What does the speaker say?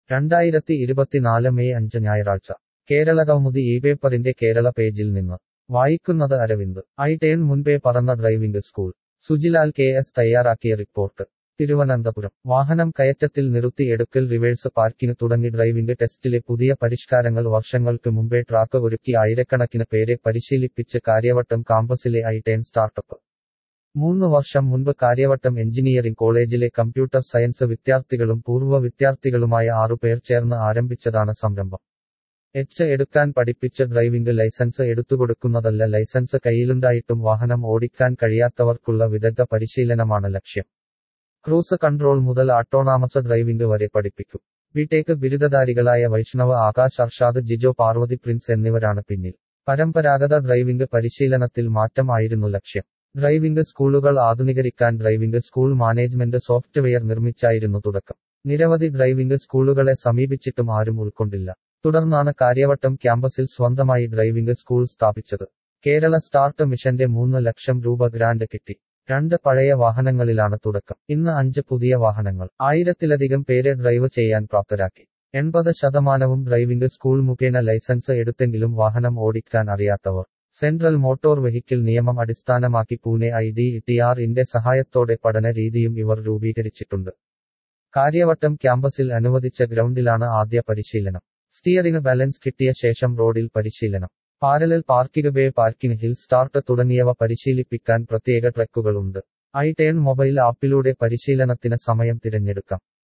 രണ്ടായിരത്തി ഇരുപത്തിനാല് മെയ് അഞ്ച് ഞായറാഴ്ച കേരളകൗമുദി ഈ പേപ്പറിന്റെ കേരള പേജിൽ നിന്ന് വായിക്കുന്നത് അരവിന്ദ് ഐ ടേൺ മുൻപേ പറന്ന driving school Sujilal K S തയ്യാറാക്കിയ റിപ്പോർട്ട് തിരുവനന്തപുരം വാഹനം കയറ്റത്തിൽ നിർത്തി എടുക്കൽ റിവേഴ്സ് പാർക്കിംഗ് തുടങ്ങി ഡ്രൈവിംഗ് ടെസ്റ്റിലെ പുതിയ പരിഷ്കാരങ്ങൾ വർഷങ്ങൾക്ക് മുമ്പേ ട്രാക്ക് ഒരുക്കി ആയിരക്കണക്കിന് പേരെ പരിശീലിപ്പിച്ച് കാര്യവട്ടം കാമ്പസിലെ ഐ ടേൺ സ്റ്റാർട്ടപ്പ് മൂന്ന് വർഷം മുൻപ് കാര്യവട്ടം എഞ്ചിനീയറിംഗ് കോളേജിലെ കമ്പ്യൂട്ടർ സയൻസ് വിദ്യാർത്ഥികളും പൂർവ്വ വിദ്യാർത്ഥികളുമായ ആറുപേർ ചേർന്ന് ആരംഭിച്ചതാണ് സംരംഭം എച്ച് എടുക്കാൻ പഠിപ്പിച്ച് ഡ്രൈവിംഗ് ലൈസൻസ് എടുത്തുകൊടുക്കുന്നതല്ല ലൈസൻസ് കയ്യിലുണ്ടായിട്ടും വാഹനം ഓടിക്കാൻ കഴിയാത്തവർക്കുള്ള വിദഗ്ധ പരിശീലനമാണ് ലക്ഷ്യം ക്രൂസ് കൺട്രോൾ മുതൽ ആട്ടോണാമസ് ഡ്രൈവിംഗ് വരെ പഠിപ്പിക്കും ബിടേക്ക് ബിരുദധാരികളായ വൈഷ്ണവ് ആകാശ് അർഷാദ് ജിജോ പാർവതി പ്രിൻസ് എന്നിവരാണ് പിന്നിൽ പരമ്പരാഗത ഡ്രൈവിംഗ് പരിശീലനത്തിൽ മാറ്റം ആയിരുന്നു ലക്ഷ്യം ഡ്രൈവിംഗ് സ്കൂളുകൾ ആധുനികരിക്കാൻ ഡ്രൈവിംഗ് സ്കൂൾ മാനേജ്മെന്റ് സോഫ്റ്റ്വെയർ നിർമ്മിച്ചായിരുന്നു തുടക്കം നിരവധി ഡ്രൈവിംഗ് സ്കൂളുകളെ സമീപിച്ചിട്ടും ആരും ഉൾക്കൊണ്ടില്ല തുടർന്നാണ് കാര്യവട്ടം ക്യാമ്പസിൽ സ്വന്തമായി ഡ്രൈവിംഗ് സ്കൂൾ സ്ഥാപിച്ചത് കേരള സ്റ്റാർട്ട് മിഷന്റെ മൂന്ന് ലക്ഷം രൂപ ഗ്രാന്റ് കിട്ടി രണ്ട് പഴയ വാഹനങ്ങളിലാണ് തുടക്കം ഇന്ന് അഞ്ച് പുതിയ വാഹനങ്ങൾ ആയിരത്തിലധികം പേരെ ഡ്രൈവ് ചെയ്യാൻ പ്രാപ്തരാക്കി എൺപത് ശതമാനവും ഡ്രൈവിംഗ് സ്കൂൾ മുഖേന ലൈസൻസ് എടുത്തെങ്കിലും വാഹനം ഓടിക്കാൻ അറിയാത്തവർ സെൻട്രൽ മോട്ടോർ വെഹിക്കിൾ നിയമം അടിസ്ഥാനമാക്കി Pune I D T R ഇന്റെ സഹായത്തോടെ പഠന രീതിയും ഇവർ രൂപീകരിച്ചിട്ടുണ്ട് കാര്യവട്ടം ക്യാമ്പസിൽ അനുവദിച്ച ഗ്രൗണ്ടിലാണ് ആദ്യ പരിശീലനം സ്റ്റിയറിംഗ് ബാലൻസ് കിട്ടിയ ശേഷം റോഡിൽ പരിശീലനം parallel parking bay parking hill start തുടങ്ങിയവ പരിശീലിപ്പിക്കാൻ പ്രത്യേക ട്രക്കുകളുണ്ട് ഐ ടേൺ മൊബൈൽ ആപ്പിലൂടെ പരിശീലനത്തിന് സമയം തിരഞ്ഞെടുക്കാം